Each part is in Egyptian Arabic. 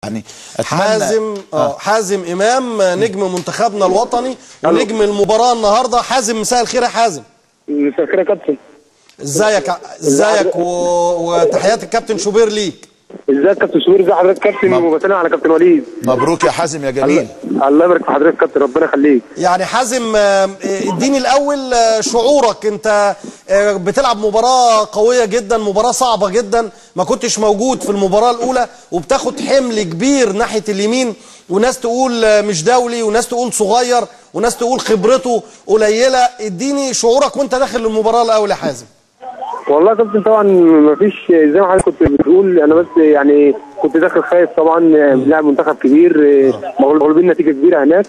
يعني اتمنى حازم اه حازم امام آه، نجم منتخبنا الوطني ونجم المباراه النهارده حازم مساء الخير يا حازم مساء الخير يا كابتن ازيك ازيك و... وتحيات الكابتن شوبير ليك ازيك يا كابتن شوبير ازي حضرتك كابتن وبسلم على كابتن وليد مبروك يا حازم يا جميل الله يبارك في حضرتك كابتن ربنا يخليك يعني حازم آه، اديني الاول آه، شعورك انت آه، بتلعب مباراه قويه جدا مباراه صعبه جدا ما كنتش موجود في المباراه الاولى وبتاخد حمل كبير ناحيه اليمين وناس تقول آه، مش دولي وناس تقول صغير وناس تقول خبرته قليله اديني شعورك وانت داخل المباراه الاول يا حازم والله يا كابتن طبعا مفيش زي ما حضرتك كنت بتقول انا بس يعني كنت داخل خايف طبعا لاعب منتخب كبير مغلوبين نتيجه كبيره هناك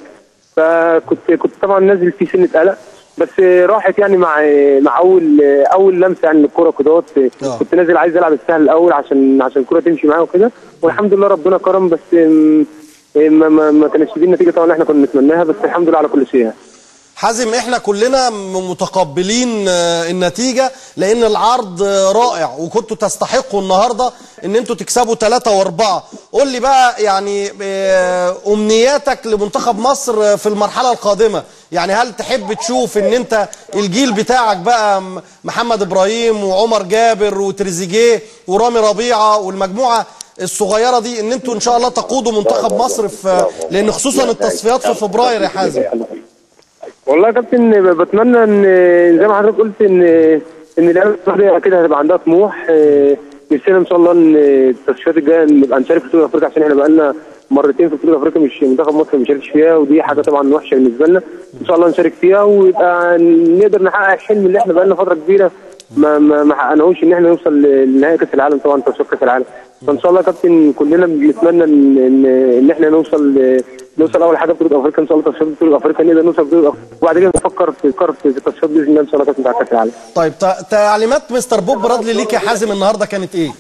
فكنت كنت طبعا نازل في سنه قلق بس راحت يعني مع مع اول اول لمسه يعني للكوره كدهوت آه. كنت نازل عايز العب السهل الاول عشان عشان الكوره تمشي معايا وكده والحمد لله ربنا كرم بس م- ما ما, ما كانتش دي النتيجه طبعا اللي احنا كنا نتمناها بس الحمد لله على كل شيء يعني. حازم احنا كلنا م- متقبلين آه، النتيجة لان العرض آه، رائع وكنتوا تستحقوا النهاردة ان انتوا تكسبوا ثلاثة واربعة قول لي بقى يعني آه، امنياتك لمنتخب مصر آه، في المرحلة القادمة يعني هل تحب تشوف ان انت الجيل بتاعك بقى م- محمد ابراهيم وعمر جابر وتريزيجيه ورامي ربيعة والمجموعة الصغيرة دي ان انتوا ان شاء الله تقودوا منتخب مصر في لان خصوصا التصفيات في فبراير يا حازم والله يا كابتن بتمنى ان زي ما حضرتك قلت ان ان اللعيبه المصريه كده هتبقى عندها طموح آه، نفسنا ان شاء الله ان التصفيات الجايه نبقى نشارك في بطوله افريقيا عشان احنا بقالنا مرتين في بطوله افريقيا مش منتخب مصر ما شاركش فيها ودي حاجه طبعا وحشه بالنسبه لنا ان شاء الله نشارك فيها ويبقى نقدر نحقق الحلم اللي احنا بقالنا فتره كبيره ما ما ما حققناهوش ان احنا نوصل لنهائي كاس العالم طبعا تصفيات كاس العالم فان شاء الله يا كابتن كلنا بنتمنى ان ان, إن احنا نوصل نوصل اول حاجه بطوله افريقيا ان شاء الله تصفيات بطوله افريقيا نقدر نوصل بطوله أفريقيا. وبعد كده نفكر في نفكر في التصفيات باذن الله ان شاء الله كاس بتاع كاس العالم طيب تع- تعليمات مستر بوب برادلي ليك يا حازم النهارده كانت ايه؟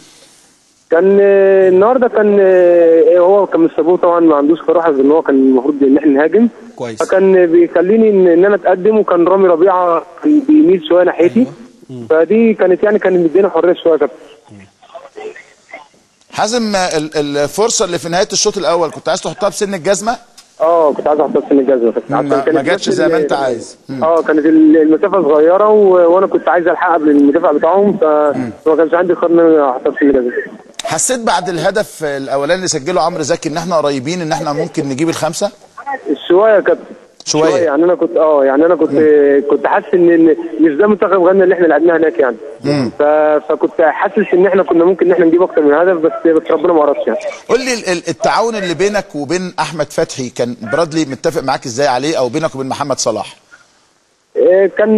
كان آه، النهارده كان آه، هو كان مستر بوب طبعا ما عندوش صراحه ان هو كان المفروض ان احنا نهاجم كويس. فكان بيخليني ان, إن انا اتقدم وكان رامي ربيعه كان بيميل شويه ناحيتي فدي كانت يعني كان مدينا حريه شويه يا كابتن حازم ال- الفرصه اللي في نهايه الشوط الاول كنت عايز تحطها بسن الجزمه اه كنت عايز احط سن الجزمه كابتن. ما- عشان ما كانت جاتش نفس زي ما ال- انت عايز. اه كانت ال- المسافه صغيره و... وانا كنت عايز الحقها قبل المدافع بتاعهم فما كانش عندي خيار ان انا احط سن الجزمه حسيت بعد الهدف الاولاني اللي سجله عمرو زكي ان احنا قريبين ان احنا ممكن نجيب الخمسه شويه يا كابتن شوية. يعني انا كنت اه يعني انا كنت كنت حاسس ان إن مش ده منتخب غانا اللي احنا لعبناه هناك يعني ف... فكنت حاسس ان احنا كنا ممكن ان احنا نجيب اكتر من هدف بس بس ربنا ما اردش يعني قول لي ال- ال- التعاون اللي بينك وبين احمد فتحي كان برادلي متفق معاك ازاي عليه او بينك وبين محمد صلاح آه، كان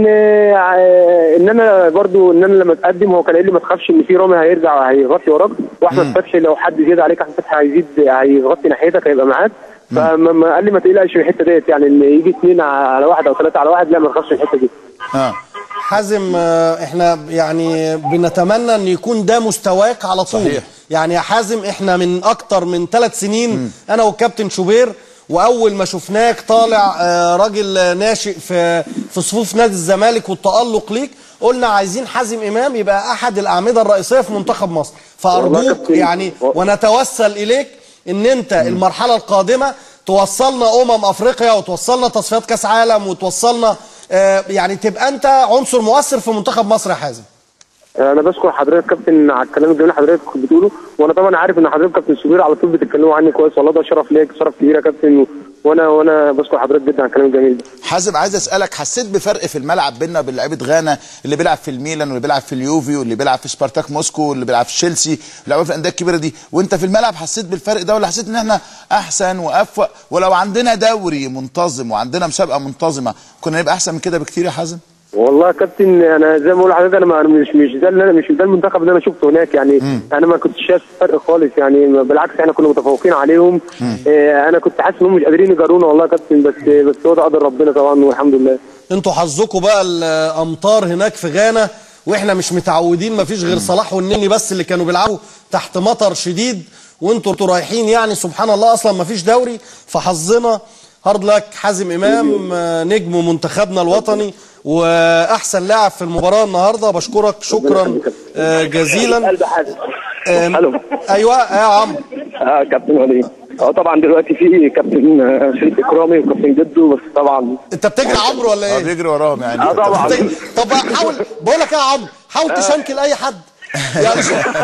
آه، ان انا برضو ان انا لما اتقدم هو كان قال لي ما تخافش ان في رامي هيرجع هيغطي وراك واحمد فتحي لو حد زياد عليك احمد فتحي هيزيد هيغطي ناحيتك هيبقى معاك فما ما- قال لي ما تقلقش من الحته ديت يعني ان يجي اثنين على واحد او ثلاثه على واحد لا ما تخافش من الحته دي اه حازم آه، احنا يعني بنتمنى ان يكون ده مستواك على طول صحيح. يعني يا حازم احنا من اكتر من ثلاث سنين انا والكابتن شوبير واول ما شفناك طالع آه، راجل آه، ناشئ في في صفوف نادي الزمالك والتالق ليك قلنا عايزين حازم امام يبقى احد الاعمده الرئيسيه في منتخب مصر والله فارجوك كابتن، يعني و- ونتوسل اليك ان انت المرحله القادمه توصلنا امم افريقيا وتوصلنا تصفيات كاس عالم وتوصلنا آه، يعني تبقى انت عنصر مؤثر في منتخب مصر يا حازم انا بشكر حضرتك كابتن على الكلام الجميل اللي حضرتك بتقوله وانا طبعا عارف ان حضرتك كابتن شوبير على طول بتتكلموا عني كويس والله ده شرف ليك شرف كبير يا كابتن وانا وانا بشكر حضرتك جدا على الكلام الجميل ده حازم عايز اسالك حسيت بفرق في الملعب بيننا وبين لعيبه غانا اللي بيلعب في الميلان واللي بيلعب في اليوفي واللي بيلعب في سبارتاك موسكو واللي بيلعب في تشيلسي واللي في الانديه الكبيره دي وانت في الملعب حسيت بالفرق ده ولا حسيت ان احنا احسن وافوق ولو عندنا دوري منتظم وعندنا مسابقه منتظمه كنا نبقى احسن من كده بكتير يا حازم والله يا كابتن انا زي ما بقول لحضرتك انا ما- أنا مش مش ده اللي انا مش ده المنتخب اللي انا شفته هناك يعني انا ما كنتش شايف فرق خالص يعني بالعكس احنا كنا متفوقين عليهم آه انا كنت حاسس انهم مش قادرين يجارونا والله يا كابتن بس بس هو ده قدر ربنا طبعا والحمد لله انتوا حظكم بقى الامطار هناك في غانا واحنا مش متعودين مفيش غير صلاح والنني بس اللي كانوا بيلعبوا تحت مطر شديد وانتوا انتوا رايحين يعني سبحان الله اصلا مفيش دوري فحظنا هارد لك حازم امام آه، نجم منتخبنا الوطني واحسن لاعب في المباراه النهارده بشكرك شكرا آه، جزيلا قلب حازم آم، الو ايوه يا عمرو اه كابتن وليد اه طبعا دلوقتي في كابتن آه، شريف اكرامي وكابتن جدو بس طبعا انت بتجري عمرو ولا اه ايه؟ بيجري وراهم يعني اه طبعا بتجري. طب حاول بقول لك ايه يا عمرو حاول تشنكل اي حد يعني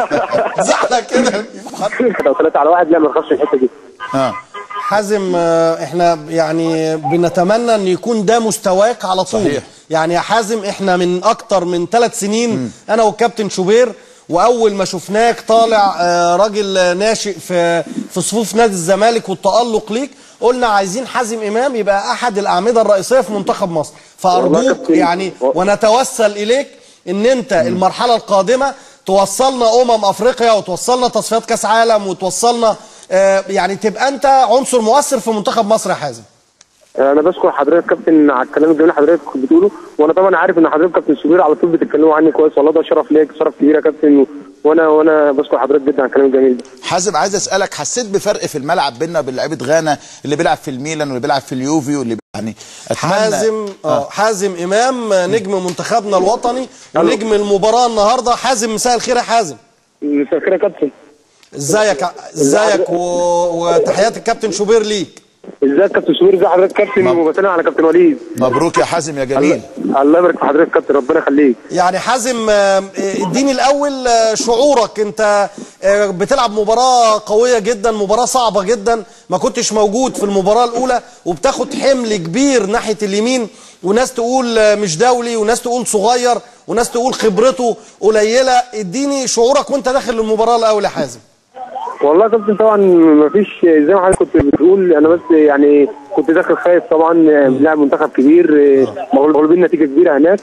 زعلك كده لو ثلاثة على واحد لا ما نخافش الحته دي اه حازم آه، احنا يعني بنتمنى ان يكون ده مستواك على طول صحيح. يعني يا حازم احنا من اكتر من ثلاث سنين انا والكابتن شوبير واول ما شفناك طالع آه، راجل آه، ناشئ في في صفوف نادي الزمالك والتالق ليك قلنا عايزين حازم امام يبقى احد الاعمده الرئيسيه في منتخب مصر والله فارجوك كابتن، يعني و- ونتوسل اليك ان انت المرحله القادمه توصلنا امم افريقيا وتوصلنا تصفيات كاس عالم وتوصلنا آه، يعني تبقى انت عنصر مؤثر في منتخب مصر يا حازم انا بشكر حضرتك كابتن على الكلام الجميل اللي حضرتك كنت بتقوله وانا طبعا عارف ان حضرتك كابتن شوبير على طول بتتكلموا عني كويس والله ده شرف ليك شرف كبير يا كابتن و- وانا وانا بشكر حضرتك جدا على الكلام الجميل ده حازم عايز اسالك حسيت بفرق في الملعب بيننا وبين لعيبه غانا اللي بيلعب في الميلان واللي بيلعب في اليوفي واللي يعني اتمنى حازم اه حازم امام آه، نجم منتخبنا الوطني ونجم المباراه النهارده حازم مساء الخير يا حازم مساء الخير يا كابتن ازيك ازيك و... وتحيات الكابتن شوبير ليك ازيك يا كابتن شوبير ازي حضرتك كابتن وبسلم على كابتن وليد مبروك يا حازم يا جميل الله يبارك في حضرتك كابتن ربنا يخليك يعني حازم آه، اديني الاول آه، شعورك انت آه، بتلعب مباراه قويه جدا مباراه صعبه جدا ما كنتش موجود في المباراه الاولى وبتاخد حمل كبير ناحيه اليمين وناس تقول آه، مش دولي وناس تقول صغير وناس تقول خبرته قليله اديني شعورك وانت داخل المباراه الاول يا حازم والله يا كابتن طبعا ما فيش زي ما حضرتك كنت بتقول انا بس يعني كنت داخل خايف طبعا بنلعب منتخب كبير مغلوبين نتيجه كبيره هناك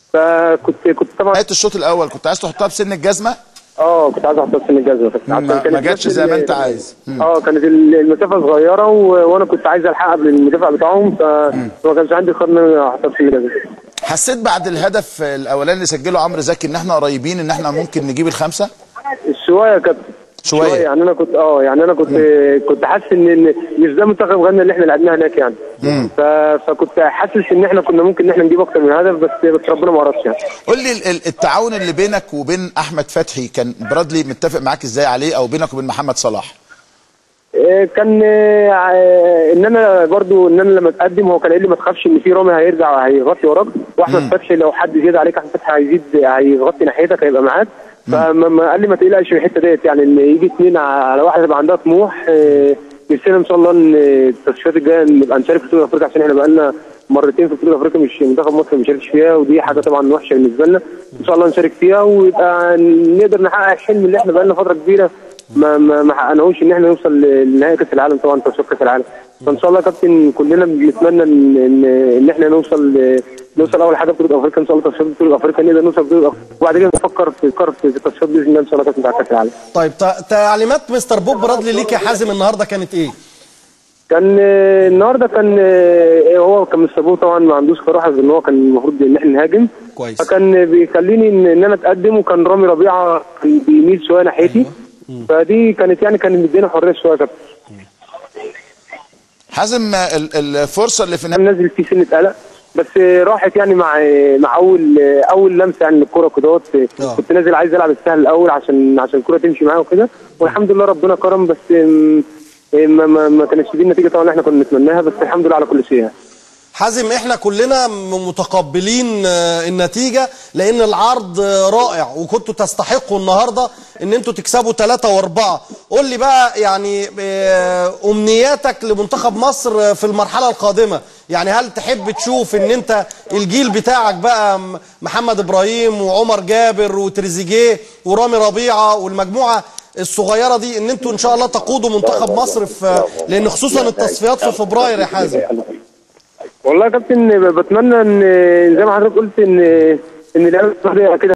فكنت كنت طبعا نهايه الشوط الاول كنت عايز تحطها بسن الجزمه اه كنت عايز احط سن الجزمه بس عشان ما- كانت ما جاتش بس زي ما ال- انت عايز. مم. اه كانت ال- المسافه صغيره و... وانا كنت عايز الحق قبل المدافع بتاعهم فما كانش عندي قرار ان انا احط سن الجزمه حسيت بعد الهدف الاولاني اللي سجله عمرو زكي ان احنا قريبين ان احنا ممكن نجيب الخمسه شويه يا كابتن شوية. يعني انا كنت اه يعني انا كنت كنت حاسس ان إن مش ده منتخب غانا اللي احنا لعبناه هناك يعني ف... فكنت حاسس ان احنا كنا ممكن ان احنا نجيب اكتر من هدف بس بس ربنا ما اردش يعني قول لي ال- ال- التعاون اللي بينك وبين احمد فتحي كان برادلي متفق معاك ازاي عليه او بينك وبين محمد صلاح آه، كان آه، آه، ان انا برضو ان انا لما اتقدم هو كان قايل لي ما تخافش ان في رامي هيرجع هيغطي وراك واحمد فتحي لو حد زياد عليك احمد فتحي هيزيد هيغطي ناحيتك هيبقى معاك فما ما قال لي ما تقلقش من الحته ديت يعني ان يجي اثنين على واحد يبقى عندها طموح آه، نفسنا ان شاء الله ان التصفيات الجايه نبقى نشارك في بطوله افريقيا عشان احنا بقى لنا مرتين في بطوله افريقيا مش منتخب مصر ما بيشاركش فيها ودي حاجه طبعا وحشه بالنسبه لنا ان شاء الله نشارك فيها ويبقى نقدر نحقق الحلم اللي احنا بقى لنا فتره كبيره ما ما ما حققناهوش ان احنا نوصل لنهائي كاس العالم طبعا تصفيات كاس العالم فان شاء الله يا كابتن كلنا بنتمنى ان ان, إن احنا نوصل نوصل اول حاجه بطوله افريقيا ان شاء الله تصفيات بطوله افريقيا نقدر نوصل بطوله أفريقيا. وبعد كده نفكر في نفكر في التصفيات باذن الله ان شاء الله كاس بتاع كاس العالم طيب تع- تعليمات مستر بوب برادلي ليك يا حازم النهارده كانت ايه كان آه، النهارده كان آه، هو كان مستر طبعا ما عندوش صراحه ان هو كان المفروض ان احنا نهاجم كويس. فكان بيخليني ان, إن انا اتقدم وكان رامي ربيعه كان بيميل شويه ناحيتي فدي كانت يعني كان مدينا حريه شويه يا كابتن حازم ال- الفرصه اللي في كان النهايه نازل فيه سنه قلق بس راحت يعني مع مع اول اول لمسه يعني للكوره كده آه. كنت نازل عايز العب السهل الاول عشان عشان الكوره تمشي معايا وكده والحمد لله ربنا كرم بس م- ما ما, ما كانتش دي النتيجه طبعا اللي احنا كنا نتمناها بس الحمد لله على كل شيء يعني. حازم احنا كلنا م- متقبلين آه، النتيجة لان العرض آه، رائع وكنتوا تستحقوا النهاردة ان انتوا تكسبوا ثلاثة واربعة قول لي بقى يعني آه، امنياتك لمنتخب مصر آه، في المرحلة القادمة يعني هل تحب تشوف ان انت الجيل بتاعك بقى م- محمد ابراهيم وعمر جابر وتريزيجيه ورامي ربيعة والمجموعة الصغيرة دي ان انتوا ان شاء الله تقودوا منتخب مصر في لان خصوصا التصفيات في فبراير يا حازم والله يا كابتن بتمنى ان زي ما حضرتك قلت ان ان اللعيبه كده